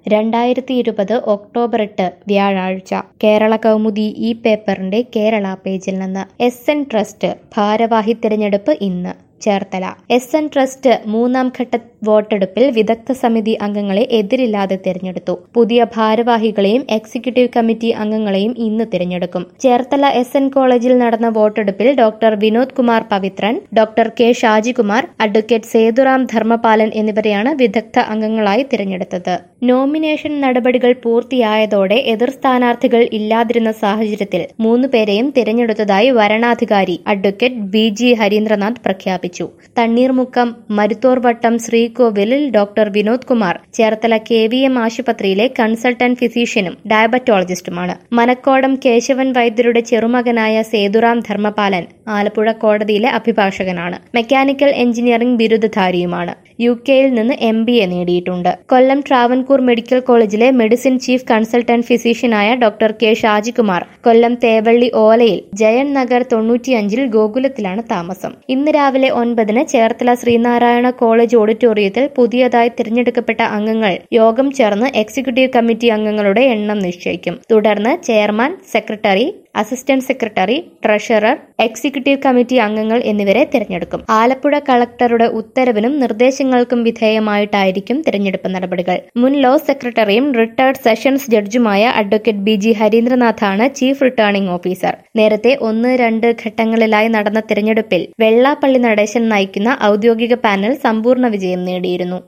രണ്ടായിരത്തി ഇരുപത് ഒക്ടോബർ എട്ട് വ്യാഴാഴ്ച കേരള കൗമുദി ഈ പേപ്പറിന്റെ കേരള പേജിൽ നിന്ന് എസ് എൻ ട്രസ്റ്റ് ഭാരവാഹി തിരഞ്ഞെടുപ്പ് ഇന്ന് ചേർത്തല എസ് എൻ ട്രസ്റ്റ് മൂന്നാം ഘട്ട വോട്ടെടുപ്പിൽ വിദഗ്ധ സമിതി അംഗങ്ങളെ എതിരില്ലാതെ തിരഞ്ഞെടുത്തു പുതിയ ഭാരവാഹികളെയും എക്സിക്യൂട്ടീവ് കമ്മിറ്റി അംഗങ്ങളെയും ഇന്ന് തിരഞ്ഞെടുക്കും ചേർത്തല എസ് എൻ കോളേജിൽ നടന്ന വോട്ടെടുപ്പിൽ doctor Vinod Kumar Pavithran doctor K Shajikumar advocate Sethuram Dharmapalan എന്നിവരെയാണ് വിദഗ്ധ അംഗങ്ങളായി തിരഞ്ഞെടുത്തത് നോമിനേഷൻ നടപടികൾ പൂർത്തിയായതോടെ എതിർ സ്ഥാനാർത്ഥികൾ ഇല്ലാതിരുന്ന സാഹചര്യത്തിൽ മൂന്ന് പേരെയും തിരഞ്ഞെടുത്തതായി വരണാധികാരി അഡ്വക്കേറ്റ് ബി ജി ഹരീന്ദ്രനാഥ് പ്രഖ്യാപിച്ചു തണ്ണീർമുക്കം മരുത്തോർവട്ടം ശ്രീകോവിലിൽ doctor Vinod Kumar Cherthala K V M ആശുപത്രിയിലെ കൺസൾട്ടന്റ് ഫിസീഷ്യനും ഡയബറ്റോളജിസ്റ്റുമാണ് മനക്കോടം കേശവൻ വൈദ്യരുടെ ചെറുമകനായ സേതുറാം ധർമ്മപാലൻ ആലപ്പുഴ കോടതിയിലെ അഭിഭാഷകനാണ് മെക്കാനിക്കൽ എഞ്ചിനീയറിംഗ് ബിരുദധാരിയുമാണ് യു കെയിൽ നിന്ന് എം ബി എ നേടിയിട്ടുണ്ട് കൊല്ലം ട്രാവൻകൂർ മെഡിക്കൽ കോളേജിലെ മെഡിസിൻ ചീഫ് കൺസൾട്ടന്റ് ഫിസീഷ്യനായ ഡോക്ടർ കെ ഷാജികുമാർ കൊല്ലം തേവള്ളി ഓലയിൽ ജയൻ നഗർ തൊണ്ണൂറ്റിയഞ്ചിൽ ഗോകുലത്തിലാണ് താമസം ഇന്ന് രാവിലെ ഒൻപതിന് ചേർത്തല ശ്രീനാരായണ കോളേജ് ഓഡിറ്റോറിയത്തിൽ പുതിയതായി തിരഞ്ഞെടുക്കപ്പെട്ട അംഗങ്ങൾ യോഗം ചേർന്ന് എക്സിക്യൂട്ടീവ് കമ്മിറ്റി അംഗങ്ങളുടെ എണ്ണം നിശ്ചയിക്കും തുടർന്ന് chairman secretary assistant secretary treasurer executive committee അംഗങ്ങൾ എന്നിവരെ തിരഞ്ഞെടുക്കും ആലപ്പുഴ കളക്ടറുടെ ഉത്തരവിനും നിർദ്ദേശങ്ങൾക്കും വിധേയമായിട്ടായിരിക്കും തിരഞ്ഞെടുപ്പ് നടപടികൾ മുൻ ലോ സെക്രട്ടറിയും റിട്ടയർഡ് സെഷൻസ് ജഡ്ജുമായ അഡ്വക്കേറ്റ് ബി ജി ഹരീന്ദ്രനാഥാണ് ചീഫ് റിട്ടേണിംഗ് ഓഫീസർ നേരത്തെ ഒന്ന് രണ്ട് ഘട്ടങ്ങളിലായി നടന്ന തിരഞ്ഞെടുപ്പിൽ വെള്ളാപ്പള്ളി നടേശൻ നയിക്കുന്ന ഔദ്യോഗിക പാനൽ സമ്പൂർണ്ണ വിജയം നേടിയിരുന്നു